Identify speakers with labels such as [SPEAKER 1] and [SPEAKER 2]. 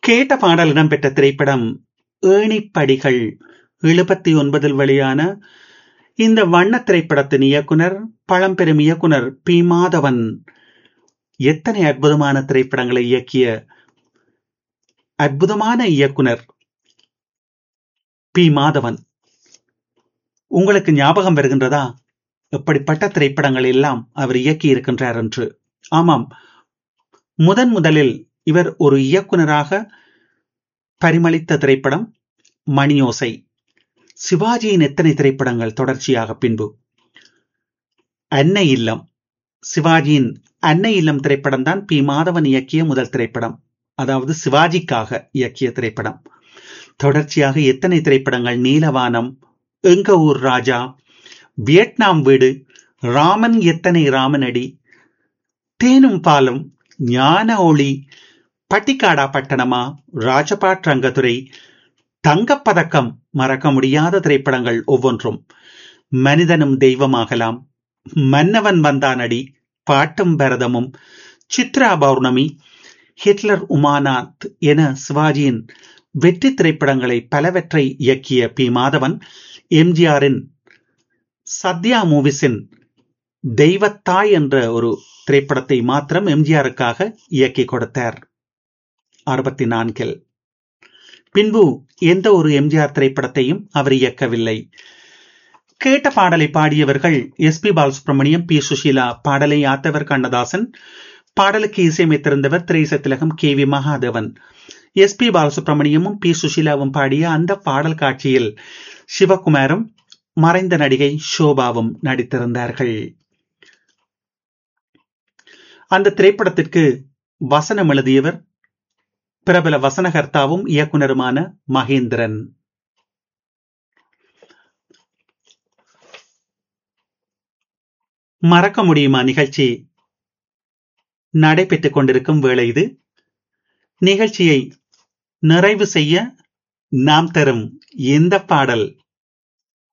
[SPEAKER 1] கேட்ட பாடல் இடம்பெற்ற திரைப்படம் ஏணிப்படிகள் எழுபத்தி ஒன்பதில் வெளியான இந்த வண்ண திரைப்படத்தின் இயக்குனர் பழம்பெரும் இயக்குனர் பி மாதவன் எத்தனை அற்புதமான திரைப்படங்களை இயக்கிய அற்புதமான இயக்குனர் பி மாதவன் உங்களுக்கு ஞாபகம் வருகின்றதா எப்படிப்பட்ட திரைப்படங்கள் எல்லாம் அவர் இயக்கி இருக்கின்றார் என்று ஆமாம் முதன் முதலில் இவர் ஒரு இயக்குனராக பரிமளித்த திரைப்படம் மணியோசை சிவாஜியின் எத்தனை திரைப்படங்கள் தொடர்ச்சியாக பின்பு அன்னை இல்லம் சிவாஜியின் அன்னை இல்லம் திரைப்படம் தான் பி மாதவன் இயக்கிய முதல் திரைப்படம் அதாவது சிவாஜிக்காக இயக்கிய திரைப்படம் தொடர்ச்சியாக எத்தனை திரைப்படங்கள் நீலவானம் எங்க ஊர் ராஜா வியட்நாம் வீடு ராமன் எத்தனை ராமனடி தேனும் பாலும் ஞான ஒளி பட்டிக்காடா பட்டணமா ராஜபாட் ரங்கத்துறை தங்கப்பதக்கம் மறக்க முடியாத திரைப்படங்கள் ஒவ்வொன்றும் மனிதனும் தெய்வமாகலாம் மன்னவன் வந்தானடி பாட்டும் பரதமும் சித்ரா பௌர்ணமி ஹிட்லர் உமானாத் என சிவாஜியின் வெற்றி திரைப்படங்களை பலவற்றை இயக்கிய பி மாதவன் எம்ஜிஆரின் சத்யா மூவிஸின் தெய்வத்தாய் என்ற ஒரு திரைப்படத்தை மாத்திரம் எம்ஜிஆருக்காக இயக்கி கொடுத்தார் அறுபத்தி நான்கில் பின்பு எந்த ஒரு எம்ஜிஆர் திரைப்படத்தையும் அவர் இயக்கவில்லை கேட்ட பாடலை பாடியவர்கள் S P Balasubrahmanyam P Susheela பாடலை ஆத்தவர் கண்ணதாசன் பாடலுக்கு இசையமைத்திருந்தவர் திரைசத்திலகம் K V Mahadevan S P பாலசுப்ரமணியமும் பி சுஷீலாவும் பாடிய அந்த பாடல் காட்சியில் சிவகுமாரும் மறைந்த நடிகை ஷோபாவும் நடித்திருந்தார்கள் அந்த திரைப்படத்திற்கு வசனம் எழுதியவர் பிரபல வசனகர்த்தாவும் இயக்குனருமான மகேந்திரன் மறக்க முடியுமா நிகழ்ச்சி நடைபெற்றுக் கொண்டிருக்கும் வேளை இது நிகழ்ச்சியை நிறைவு செய்ய நாம் தரும் இந்த பாடல்